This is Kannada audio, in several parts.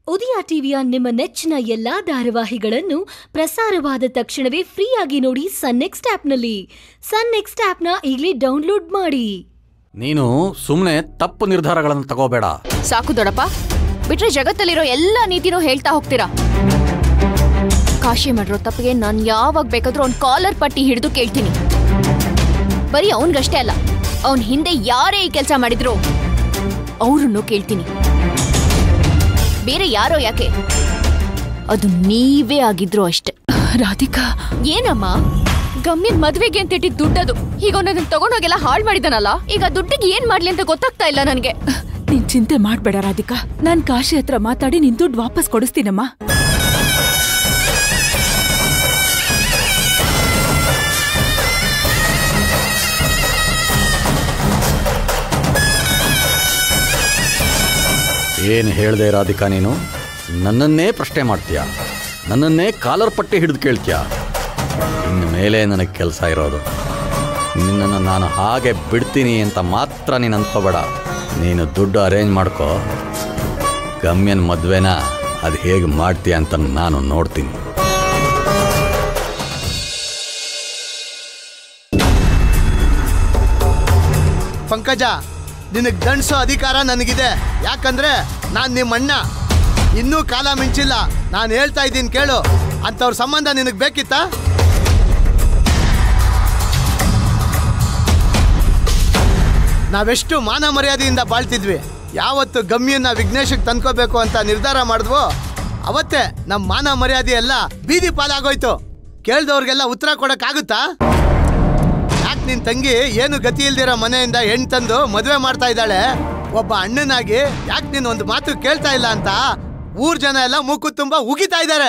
ಉದಯ ಟಿವಿಯ ನಿಮ್ಮ ನೆಚ್ಚಿನ ಎಲ್ಲಾ ಧಾರಾವಾಹಿಗಳನ್ನು ಪ್ರಸಾರವಾದ ತಕ್ಷಣವೇ ಫ್ರೀಯಾಗಿ ನೋಡಿ ಸನ್ ನೆಕ್ಸ್ಟ್ ಆಪ್ನಲ್ಲಿ ಸನ್ ನೆಕ್ಸ್ಟ್ ಆಪ್ನ ಈಗಲೇ ಡೌನ್ಲೋಡ್ ಮಾಡಿ ನೀನು ಸುಮ್ಮನೆ ತಪ್ಪು ನಿರ್ಧಾರಗಳನ್ನು ತಗೋಬೇಡ ಸಾಕು ದೊಡಪ್ಪ ಬಿಟ್ರೆ ಜಗತ್ತಲ್ಲಿರೋ ಎಲ್ಲ ನೀತಿನೂ ಹೇಳ್ತಾ ಹೋಗ್ತೀರಾ ಕಾಶಿ ಮಾಡಿರೋ ತಪ್ಪಿಗೆ ನಾನು ಯಾವಾಗ ಬೇಕಾದ್ರೂ ಅವ್ನ ಕಾಲರ್ ಪಟ್ಟಿ ಹಿಡಿದು ಕೇಳ್ತೀನಿ ಬರೀ ಅವನ್ಗಷ್ಟೇ ಅಲ್ಲ ಅವನ್ ಹಿಂದೆ ಯಾರೇ ಈ ಕೆಲಸ ಮಾಡಿದ್ರು ಅವ್ರನ್ನು ಕೇಳ್ತೀನಿ ಬೇರೆ ಯಾರೋ ಯಾಕೆ ಅದು ನೀವೇ ಆಗಿದ್ರು ಅಷ್ಟೆ ರಾಧಿಕಾ ಏನಮ್ಮ ಗಮ್ಯನ್ ಮದ್ವೆಗೆ ಅಂತ ಇಟ್ಟಿದ್ ದುಡ್ಡದು ಈಗ ಅವನನ್ನ ತಗೊಂಡೋಗೆಲ್ಲ ಹಾಳು ಮಾಡಿದಾನಲ್ಲ ಈಗ ಆ ದುಡ್ಡಿಗೆ ಏನ್ ಮಾಡ್ಲಿ ಅಂತ ಗೊತ್ತಾಗ್ತಾ ಇಲ್ಲ ನನಗೆ ನೀನ್ ಚಿಂತೆ ಮಾಡ್ಬೇಡ ರಾಧಿಕಾ ನಾನ್ ಕಾಶಿ ಹತ್ರ ಮಾತಾಡಿ ನಿನ್ ದುಡ್ಡು ವಾಪಸ್ ಕೊಡಿಸ್ತೀನಮ್ಮ ಏನು ಹೇಳ್ದೆ ರಾಧಿಕಾ ನೀನು ನನ್ನನ್ನೇ ಪ್ರಶ್ನೆ ಮಾಡ್ತೀಯ ನನ್ನನ್ನೇ ಕಾಲರ್ ಪಟ್ಟಿ ಹಿಡಿದು ಕೇಳ್ತೀಯ ಇನ್ನು ಮೇಲೆ ನನಗೆ ಕೆಲಸ ಇರೋದು ನಿನ್ನನ್ನು ನಾನು ಹಾಗೆ ಬಿಡ್ತೀನಿ ಅಂತ ಮಾತ್ರ ನೀನು ಅನ್ಕೋಬೇಡ ನೀನು ದುಡ್ಡು ಅರೇಂಜ್ ಮಾಡ್ಕೋ ಗಮ್ಯನ ಮದುವೆನ ಅದು ಹೇಗೆ ಮಾಡ್ತೀಯ ಅಂತ ನಾನು ನೋಡ್ತೀನಿ ಪಂಕಜ ನಿನಗೆ ದಂಡಿಸೋ ಅಧಿಕಾರ ನನಗಿದೆ ಯಾಕಂದ್ರೆ ನಾನು ನಿಮ್ಮ ಅಣ್ಣ ಇನ್ನೂ ಕಾಲ ಮಿಂಚಿಲ್ಲ ನಾನು ಹೇಳ್ತಾ ಇದ್ದೀನಿ ಕೇಳು ಅಂಥವ್ರ ಸಂಬಂಧ ನಿನಗೆ ಬೇಕಿತ್ತಾ ನಾವೆಷ್ಟು ಮಾನ ಮರ್ಯಾದೆಯಿಂದ ಬಾಳ್ತಿದ್ವಿ ಯಾವತ್ತು ಗಮ್ಯನ್ನ ವಿಘ್ನೇಶಕ್ಕೆ ತಂದ್ಕೋಬೇಕು ಅಂತ ನಿರ್ಧಾರ ಮಾಡಿದ್ವೋ ಅವತ್ತೇ ನಮ್ಮ ಮಾನ ಮರ್ಯಾದೆ ಎಲ್ಲ ಬೀದಿ ಪಾಲಾಗೋಯ್ತು ಕೇಳ್ದವ್ರಿಗೆಲ್ಲ ಉತ್ತರ ಕೊಡಕ್ಕಾಗುತ್ತಾ ಯಾಕೆ ನಿನ್ ತಂಗಿ ಏನು ಗತಿ ಇಲ್ದಿರೋ ಮನೆಯಿಂದ ಹೆಣ್ ತಂದು ಮದುವೆ ಮಾಡ್ತಾ ಇದ್ದಾಳೆ ಒಬ್ಬ ಅಣ್ಣನಾಗಿ ಯಾಕೆ ನೀನ್ ಒಂದು ಮಾತು ಕೇಳ್ತಾ ಇಲ್ಲ ಅಂತ ಊರ್ ಜನ ಎಲ್ಲ ಮೂಕು ತುಂಬಾ ಉಗಿತಾ ಇದ್ದಾರೆ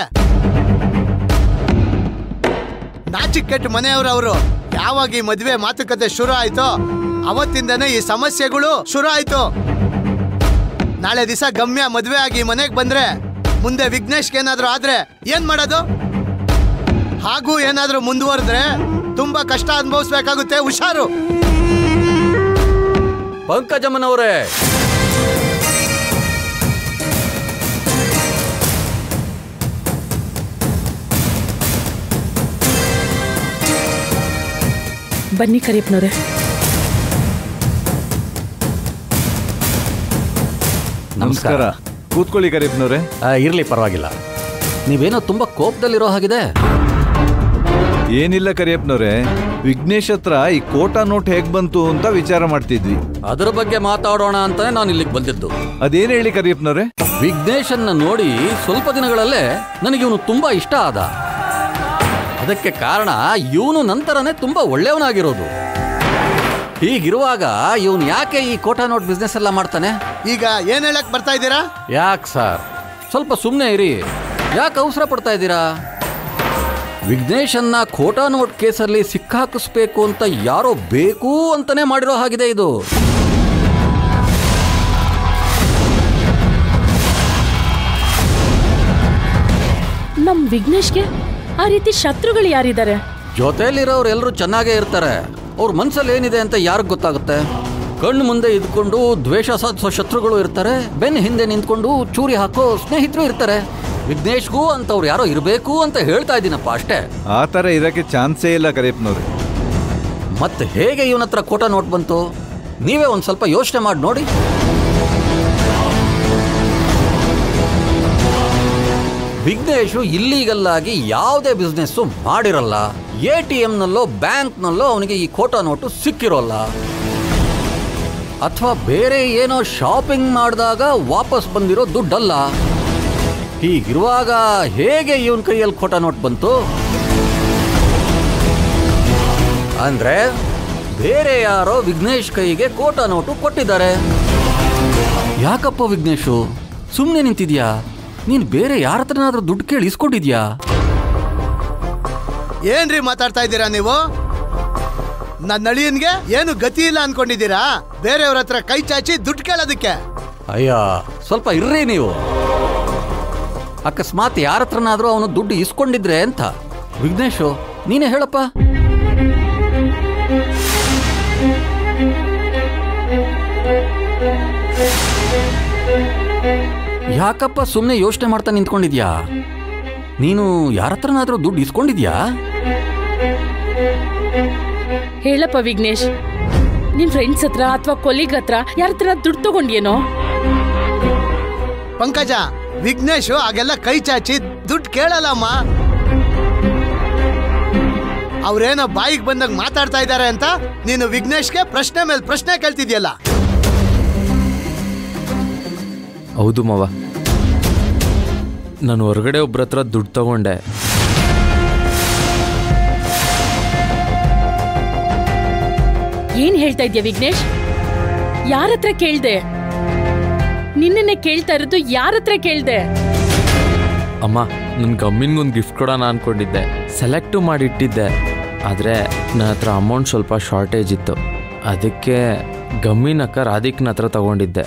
ನಾಚಿಕ್ ಕೆಟ್ಟ ಮನೆಯವರು ಅವರು ಯಾವಾಗ ಈ ಮದುವೆ ಮಾತುಕತೆ ಶುರು ಆಯ್ತೋ ಅವತ್ತಿಂದನೇ ಈ ಸಮಸ್ಯೆಗಳು ಶುರು ಆಯ್ತು ನಾಳೆ ದಿವಸ ಗಮ್ಯ ಮದುವೆ ಆಗಿ ಮನೆಗೆ ಬಂದ್ರೆ ಮುಂದೆ ವಿಘ್ನೇಶ್ಗೆ ಏನಾದ್ರೂ ಆದ್ರೆ ಏನ್ ಮಾಡೋದು ಹಾಗೂ ಏನಾದ್ರೂ ಮುಂದುವರೆದ್ರೆ ತುಂಬಾ ಕಷ್ಟ ಅನುಭವಿಸ್ಬೇಕಾಗುತ್ತೆ ಹುಷಾರು ಪಂಕಜಮ್ಮನವರೇ ಬನ್ನಿ ಕರಿಯಪ್ಪನವ್ರೆ ನಮಸ್ಕಾರ ಕೂತ್ಕೊಳ್ಳಿ ಕರೀಪ್ನವ್ರೆ ಆ, ಇರ್ಲಿ ಪರವಾಗಿಲ್ಲ ನೀವೇನೋ ತುಂಬಾ ಕೋಪದಲ್ಲಿರೋ ಹಾಗಿದೆ ಏನಿಲ್ಲ ಕರಿಯಪ್ಪನವ್ರೆ ವಿಘ್ನೇಶ್ ಹತ್ರ ಈ ಕೋಟಾ ನೋಟ್ ಹೇಗ್ ಬಂತು ಅಂತ ವಿಚಾರ ಮಾಡ್ತಿದ್ವಿ ಅದರ ಬಗ್ಗೆ ಮಾತಾಡೋಣ ಅಂತಾನೆ ನಾನು ಇಲ್ಲಿಗೆ ಬಂದಿದ್ದು ಅದೇನ್ ಹೇಳಿ ಕರಿಯಪ್ಪನವ್ರೆ ವಿಘ್ನೇಶನ್ನ ನೋಡಿ ಸ್ವಲ್ಪ ದಿನಗಳಲ್ಲೇ ನನಗೆ ಇವನು ತುಂಬಾ ಇಷ್ಟ ಆದ ಅದಕ್ಕೆ ಕಾರಣ ಇವನು ನಂತರನೇ ತುಂಬಾ ಒಳ್ಳೆಯವನಾಗಿರೋದು ಹೀಗಿರುವಾಗ ಇವನು ಯಾಕೆ ಈ ಕೋಟಾ ನೋಟ್ ಬಿಸ್ನೆಸ್ ಎಲ್ಲ ಮಾಡ್ತಾನೆ ಈಗ ಏನ್ ಹೇಳಕ್ ಬರ್ತಾ ಇದ್ದೀರಾ ಯಾಕೆ ಸರ್ ಸ್ವಲ್ಪ ಸುಮ್ಮನೆ ಇರಿ ಯಾಕೆ ಅವಸರ ಪಡ್ತಾ ಇದ್ದೀರಾ ವಿಘ್ನೇಶನ್ನ ಖೋಟಾ ನೋಟ್ ಕೇಸಲ್ಲಿ ಸಿಕ್ಕಾಕಿಸ್ಬೇಕು ಅಂತ ಯಾರೋ ಬೇಕು ಅಂತಾನೆ ಮಾಡಿರೋ ಹಾಗಿದೆ ಇದು ನಮ್ ವಿಘ್ನೇಶ್ಗೆ ಆ ರೀತಿ ಶತ್ರುಗಳು ಯಾರಿದ್ದಾರೆ ಜೊತೆಯಲ್ಲಿರೋರು ಎಲ್ಲರೂ ಚೆನ್ನಾಗೇ ಇರ್ತಾರೆ ಅವ್ರ ಮನ್ಸಲ್ಲಿ ಏನಿದೆ ಅಂತ ಯಾರಿಗೆ ಗೊತ್ತಾಗುತ್ತೆ ಕಣ್ಣು ಮುಂದೆ ಇದ್ಕೊಂಡು ದ್ವೇಷ ಸಾಧಿಸೋ ಶತ್ರುಗಳು ಇರ್ತಾರೆ ಬೆನ್ನ ಹಿಂದೆ ನಿಂತ್ಕೊಂಡು ಚೂರಿ ಹಾಕೋ ಸ್ನೇಹಿತರು ಇರ್ತಾರೆ ವಿಘ್ನೇಶ್ಗೂ ಅಂತವ್ರು ಯಾರೋ ಇರಬೇಕು ಅಂತ ಹೇಳ್ತಾ ಇದ್ದೀನಪ್ಪ ಅಷ್ಟೇ ಆ ಥರ ಇರಕ್ಕೆ ಚಾನ್ಸೇ ಇಲ್ಲ ಕರಿಯಪ್ಪನವ್ರೆ ಮತ್ತೆ ಹೇಗೆ ಇವನ ಹತ್ರ ಕೋಟ ನೋಟ್ ಬಂತು ನೀವೇ ಒಂದು ಸ್ವಲ್ಪ ಯೋಚನೆ ಮಾಡಿ ನೋಡಿ ವಿಘ್ನೇಶು ಇಲ್ಲೀಗಲ್ ಆಗಿ ಯಾವುದೇ ಬಿಸ್ನೆಸ್ಸು ಮಾಡಿರಲ್ಲ ಎ ಟಿ ಎಮ್ನಲ್ಲೋ ಬ್ಯಾಂಕ್ನಲ್ಲೋ ಅವನಿಗೆ ಈ ಕೋಟಾ ನೋಟು ಸಿಕ್ಕಿರೋಲ್ಲ ಅಥವಾ ಬೇರೆ ಏನೋ ಶಾಪಿಂಗ್ ಮಾಡಿದಾಗ ವಾಪಸ್ ಬಂದಿರೋ ದುಡ್ಡಲ್ಲ ಹೀಗಿರುವಾಗ ಹೇಗೆ ಇವನ ಕೈಯಲ್ಲಿ ಕೋಟಾ ನೋಟ್ ಬಂತು ಅಂದ್ರೆ ಬೇರೆ ಯಾರೋ ವಿಘ್ನೇಶ್ ಕೈಗೆ ಕೋಟಾ ನೋಟು ಕೊಟ್ಟಿದ್ದಾರೆ ಯಾಕಪ್ಪ ವಿಘ್ನೇಶು ಸುಮ್ಮನೆ ನಿಂತಿದ್ಯಾ ನೀನು ಬೇರೆ ಯಾರ ಹತ್ರನಾದ್ರೂ ದುಡ್ಡು ಕೇಳಿ ಇಸ್ಕೊಂಡಿದ್ಯಾ ಏನ್ರಿ ಮಾತಾಡ್ತಾ ಇದ್ದೀರಾ ನೀವು ನನ್ನ ಅಳಿಯನ್ಗೆ ಏನು ಗತಿ ಇಲ್ಲ ಅನ್ಕೊಂಡಿದ್ದೀರಾ ಬೇರೆಯವ್ರ ಹತ್ರ ಕೈ ಚಾಚಿ ದುಡ್ಡು ಕೇಳೋದಕ್ಕೆ ಅಯ್ಯ ಸ್ವಲ್ಪ ಇರ್ರಿ ನೀವು ಅಕಸ್ಮಾತ್ ಯಾರ ಹತ್ರನಾದ್ರೂ ಅವನು ದುಡ್ಡು ಇಸ್ಕೊಂಡಿದ್ರೆ ಅಂತ ವಿಘ್ನೇಶು ನೀನೇ ಹೇಳಪ್ಪ ಯಾಕಪ್ಪ ಸುಮ್ಮನೆ ಯೋಚನೆ ಮಾಡ್ತಾ ನಿಂತ್ಕೊಂಡಿದ್ಯಾ ನೀನು ಯಾರ ಹತ್ರನಾದ್ರೂ ದುಡ್ಡು ಇಸ್ಕೊಂಡಿದ್ಯಾ ಹೇಳಪ್ಪ ವಿಘ್ನೇಶ್ ನಿನ್ ಫ್ರೆಂಡ್ಸ್ ಹತ್ರ ಅಥವಾ ಕೊಲಿಗ್ ಹತ್ರ ಯಾರ ಹತ್ರ ದುಡ್ಡು ತಗೊಂಡ್ಯೇನೋ ಪಂಕಜ ವಿಘ್ನೇಶ್ ಹಾಗೆಲ್ಲ ಕೈ ಚಾಚಿ ದುಡ್ಡು ಕೇಳಲ್ಲಮ್ಮ ಅವ್ರೇನೋ ಬಾಯಿಗೆ ಬಂದಾಗ ಮಾತಾಡ್ತಾ ಇದ್ದಾರೆ ಅಂತ ನೀನು ವಿಘ್ನೇಶ್ಗೆ ಪ್ರಶ್ನೆ ಮೇಲೆ ಪ್ರಶ್ನೆ ಕೇಳ್ತಿದ್ಯಲ್ಲ ಹೌದು ಮವ ನಾನು ಹೊರಗಡೆ ಒಬ್ರ ಹತ್ರ ದುಡ್ಡು ತಗೊಂಡೆ ಏನ್ ಹೇಳ್ತಾ ಇದ್ಯಾ ವಿಘ್ನೇಶ್ ಯಾರ ಹತ್ರ ಕೇಳ್ದೆ ನಿನ್ನನ್ನೇ ಕೇಳ್ತಾ ಇರೋದು ಯಾರ ಹತ್ರ ಕೇಳ್ದೆ ಅಮ್ಮ ನನ್ನ ಗಮ್ಮಿನ್ಗೊಂದು ಗಿಫ್ಟ್ ಕೊಡೋಣ ಅನ್ಕೊಂಡಿದ್ದೆ ಸೆಲೆಕ್ಟು ಮಾಡಿಟ್ಟಿದ್ದೆ ಆದರೆ ನನ್ನ ಹತ್ರ ಅಮೌಂಟ್ ಸ್ವಲ್ಪ ಶಾರ್ಟೇಜ್ ಇತ್ತು ಅದಕ್ಕೆ ಗಮ್ಮಿನ ಅಕ್ಕ ರಾಧಿಕ್ನ ಹತ್ರ ತಗೊಂಡಿದ್ದೆ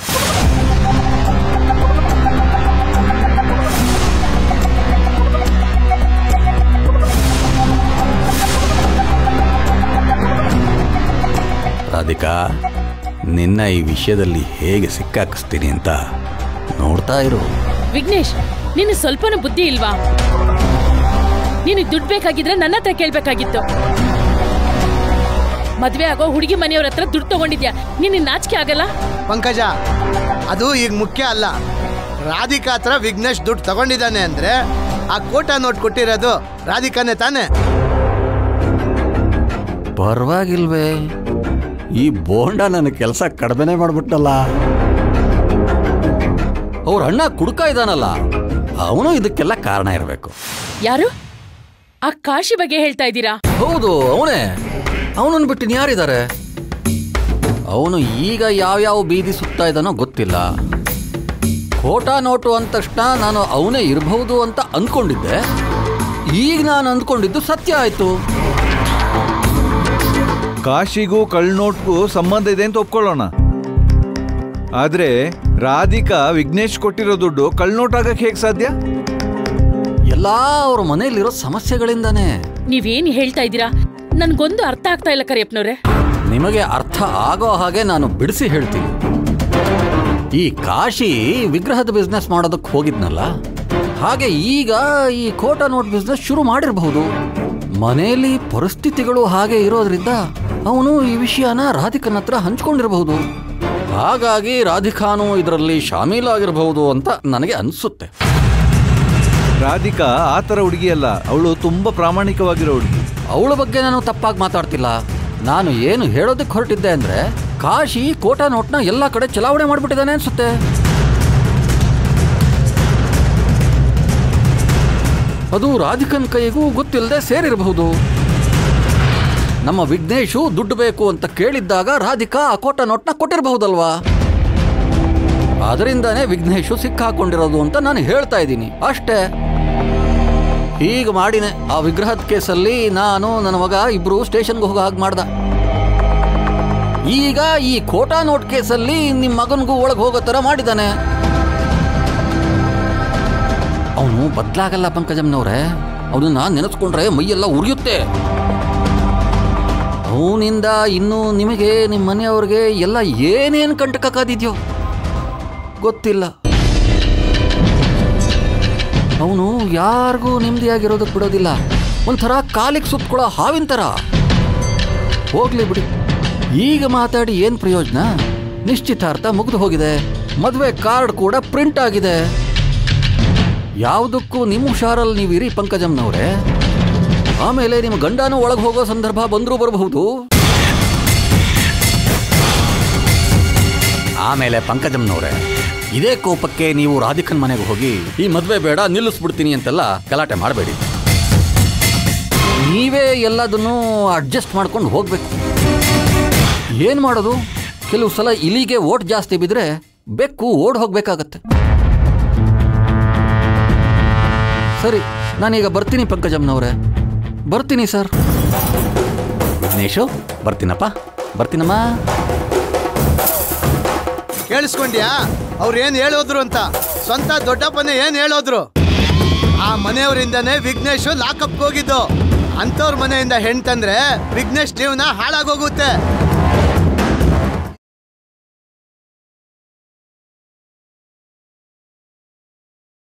ರಾಧಿಕಾ ನಿನ್ನ ಈ ವಿಷಯದಲ್ಲಿ ಹೇಗೆ ಸಿಕ್ಕಾಕಿಸ್ತೀನಿ ಅಂತ ನೋಡ್ತಾ ಇರು ವಿಘ್ನೇಶ್ ನಿನ್ನ ಸ್ವಲ್ಪನೂ ಬುದ್ಧಿ ಇಲ್ವಾ ನಿನಗೆ ದುಡ್ಡು ಬೇಕಾಗಿದ್ರೆ ನನ್ನ ಹತ್ರ ಕೇಳ್ಬೇಕಾಗಿತ್ತು ಮದ್ವೆ ಆಗೋ ಹುಡುಗಿ ಮನೆಯವ್ರ ಹತ್ರ ದುಡ್ಡು ತಗೊಂಡಿದ್ಯಾ ನಿನ್ನ ನಾಚಿಕೆ ಆಗಲ್ಲ ಪಂಕಜ ಅದು ಈಗ ಮುಖ್ಯ ಅಲ್ಲ ರಾಧಿಕಾ ಹತ್ರ ವಿಘ್ನೇಶ್ ದುಡ್ಡು ತಗೊಂಡಿದ್ದಾನೆ ಅಂದ್ರೆ ಆ ಕೋಟಾ ನೋಟ್ ಕೊಟ್ಟಿರೋದು ರಾಧಿಕಾನೇ ತಾನೇ ಪರವಾಗಿಲ್ವೇ ಈ ಬೋಂಡ ನನ್ನ ಕೆಲಸ ಕಡಿಮೆನೆ ಮಾಡ್ಬಿಟ್ಟಲ್ಲ ಅವ್ರ ಅಣ್ಣ ಕುಡ್ಕ ಇದಾನಲ್ಲ ಅವನು ಇದಕ್ಕೆಲ್ಲ ಕಾರಣ ಇರಬೇಕು ಯಾರು ಆ ಕಾಶಿ ಬಗ್ಗೆ ಹೇಳ್ತಾ ಇದ್ದೀರಾ ಹೌದು ಅವನೇ ಅವನನ್ನು ಬಿಟ್ಟು ಯಾರಿದ್ದಾರೆ ಅವನು ಈಗ ಯಾವ್ಯಾವ ಬೀದಿ ಸುತ್ತಾ ಇದ್ದಾನೋ ಗೊತ್ತಿಲ್ಲ ಖೋಟಾ ನೋಟು ಅಂದ ತಕ್ಷಣ ನಾನು ಅವನೇ ಇರಬಹುದು ಅಂತ ಅಂದ್ಕೊಂಡಿದ್ದೆ ಈಗ ನಾನು ಅಂದ್ಕೊಂಡಿದ್ದು ಸತ್ಯ ಆಯ್ತು ಕಾಶಿಗೂ ಕಳ್ನೋಟ್ಗೂ ಸಂಬಂಧ ಇದೆ ಅಂತ ಒಪ್ಕೊಳ್ಳೋಣ ಆದ್ರೆ ರಾಧಿಕಾ ವಿಘ್ನೇಶ್ ಕೊಟ್ಟಿರೋ ದುಡ್ಡು ಕಳ್ನೋಟ್ ಆಗಕ್ಕೆ ಹೇಗೆ ಸಾಧ್ಯ ಎಲ್ಲ ಅವ್ರ ಮನೆಯಲ್ಲಿರೋ ಸಮಸ್ಯೆಗಳಿಂದಾನೇ ನೀವೇನ್ ಹೇಳ್ತಾ ಇದ್ದೀರಾ ನನ್ಗೊಂದು ಅರ್ಥ ಆಗ್ತಾ ಇಲ್ಲ ಕರಿಯಪ್ಪನವ್ರೆ ನಿಮಗೆ ಅರ್ಥ ಆಗೋ ಹಾಗೆ ನಾನು ಬಿಡಿಸಿ ಹೇಳ್ತೀನಿ ಈ ಕಾಶಿ ವಿಗ್ರಹದ ಬಿಸ್ನೆಸ್ ಮಾಡೋದಕ್ಕೆ ಹೋಗಿದ್ನಲ್ಲ ಹಾಗೆ ಈಗ ಈ ಖೋಟಾ ನೋಟ್ ಬಿಸ್ನೆಸ್ ಶುರು ಮಾಡಿರಬಹುದು ಮನೆಯಲ್ಲಿ ಪರಿಸ್ಥಿತಿಗಳು ಹಾಗೆ ಇರೋದ್ರಿಂದ ಅವನು ಈ ವಿಷಯನ ರಾಧಿಕನ ಹತ್ರ ಹಂಚ್ಕೊಂಡಿರಬಹುದು ಹಾಗಾಗಿ ರಾಧಿಕಾನು ಇದರಲ್ಲಿ ಶಾಮೀಲಾಗಿರಬಹುದು ಅಂತ ನನಗೆ ಅನಿಸುತ್ತೆ ರಾಧಿಕಾ ಆ ಥರ ಹುಡುಗಿ ಅಲ್ಲ ಅವಳು ತುಂಬಾ ಪ್ರಾಮಾಣಿಕವಾಗಿರೋ ಹುಡುಗಿ ಅವಳ ಬಗ್ಗೆ ನಾನು ತಪ್ಪಾಗಿ ಮಾತಾಡ್ತಿಲ್ಲ ನಾನು ಏನು ಹೇಳೋದಕ್ಕೆ ಹೊರಟಿದ್ದೆ ಅಂದ್ರೆ ಕಾಶಿ ಕೋಟಾ ನೋಟ್ನ ಎಲ್ಲ ಕಡೆ ಚಲಾವಣೆ ಮಾಡಿಬಿಟ್ಟಿದ್ದಾನೆ ಅನ್ಸುತ್ತೆ ಅದು ರಾಧಿಕನ್ ಕೈಗೂ ಗೊತ್ತಿಲ್ಲದೆ ಸೇರಿರಬಹುದು ನಮ್ಮ ವಿಘ್ನೇಶು ದುಡ್ಡು ಬೇಕು ಅಂತ ಕೇಳಿದ್ದಾಗ ರಾಧಿಕಾ ಆ ಕೋಟಾ ನೋಟ್ನ ಕೊಟ್ಟಿರಬಹುದಲ್ವಾ ಅದರಿಂದಾನೇ ವಿಘ್ನೇಶು ಸಿಕ್ಕಾಕೊಂಡಿರೋದು ಅಂತ ನಾನು ಹೇಳ್ತಾ ಇದ್ದೀನಿ ಅಷ್ಟೇ ಹೀಗೆ ಮಾಡಿನೆ ಆ ವಿಗ್ರಹದ ಕೇಸಲ್ಲಿ ನಾನು ನನ್ನ ಮಗ ಇಬ್ರು ಸ್ಟೇಷನ್ಗೆ ಹೋಗೋ ಹಾಗೆ ಮಾಡ್ದ ಈಗ ಈ ಖೋಟಾ ನೋಟ್ ಕೇಸಲ್ಲಿ ನಿಮ್ಮ ಮಗನಿಗೂ ಒಳಗೆ ಹೋಗೋ ಥರ ಮಾಡಿದ್ದಾನೆ ಅವನು ಬದಲಾಗಲ್ಲ ಪಂಕಜಮ್ನವ್ರೆ ಅವನನ್ನ ನೆನೆಸ್ಕೊಂಡ್ರೆ ಮೈಯೆಲ್ಲ ಉರಿಯುತ್ತೆ ಅವನಿಂದ ಇನ್ನು ನಿಮಗೆ ನಿಮ್ಮ ಮನೆಯವ್ರಿಗೆ ಎಲ್ಲ ಏನೇನು ಕಂಟಕ ಕಾದಿದ್ಯೋ ಗೊತ್ತಿಲ್ಲ ಅವನು ಯಾರಿಗೂ ನೆಮ್ಮದಿಯಾಗಿರೋದಕ್ಕೆ ಬಿಡೋದಿಲ್ಲ ಒಂಥರ ಕಾಲಿಗೆ ಸುತ್ಕೊಳ್ಳೋ ಹಾವಿನ ಥರ ಹೋಗ್ಲಿ ಬಿಡಿ ಈಗ ಮಾತಾಡಿ ಏನು ಪ್ರಯೋಜನ ನಿಶ್ಚಿತಾರ್ಥ ಮುಗಿದು ಹೋಗಿದೆ ಮದುವೆ ಕಾರ್ಡ್ ಕೂಡ ಪ್ರಿಂಟ್ ಆಗಿದೆ ಯಾವುದಕ್ಕೂ ನಿಮ್ಮ ಹುಷಾರಲ್ಲಿ ನೀವು ಇರಿ ಪಂಕಜಮ್ನವ್ರೆ ಆಮೇಲೆ ನಿಮ್ಮ ಗಂಡನೂ ಒಳಗೆ ಹೋಗೋ ಸಂದರ್ಭ ಬಂದರೂ ಬರಬಹುದು ಆಮೇಲೆ ಪಂಕಜಮ್ನವ್ರೆ ಇದೇ ಕೋಪಕ್ಕೆ ನೀವು ರಾಧಿಕನ್ ಮನೆಗೆ ಹೋಗಿ ಈ ಮದುವೆ ಬೇಡ ನಿಲ್ಲಿಸ್ಬಿಡ್ತೀನಿ ಅಂತೆಲ್ಲ ಗಲಾಟೆ ಮಾಡಬೇಡಿ ನೀವೇ ಎಲ್ಲದನ್ನೂ ಅಡ್ಜಸ್ಟ್ ಮಾಡ್ಕೊಂಡು ಹೋಗ್ಬೇಕು ಏನು ಮಾಡೋದು ಕೆಲವು ಸಲ ಇಲಿಗೆ ಓಟ್ ಜಾಸ್ತಿ ಬಿದ್ದರೆ ಬೆಕ್ಕು ಓಡ್ ಹೋಗ್ಬೇಕಾಗತ್ತೆ ಸರಿ ನಾನೀಗ ಬರ್ತೀನಿ ಪಂಕಜಮ್ನವ್ರೆ ಬರ್ತೀನಿ ಸರ್ ವಿಘ್ನೇಶು ಬರ್ತೀನಪ್ಪ ಬರ್ತೀನಮ್ಮ ಕೇಳಿಸ್ಕೊಂಡ್ಯಾ ಅವ್ರು ಏನ್ ಹೇಳೋದ್ರು ಅಂತ ಸ್ವಂತ ದೊಡ್ಡಪ್ಪನೇ ಏನ್ ಹೇಳೋದ್ರು ಆ ಮನೆಯವರಿಂದನೇ ವಿಘ್ನೇಶ್ ಲಾಕಪ್ ಹೋಗಿದ್ದು ಅಂಥವ್ರ ಮನೆಯಿಂದ ಹೆಣ್ ತಂದ್ರೆ ವಿಘ್ನೇಶ್ ಜೀವನ ಹಾಳಾಗೋಗುತ್ತೆ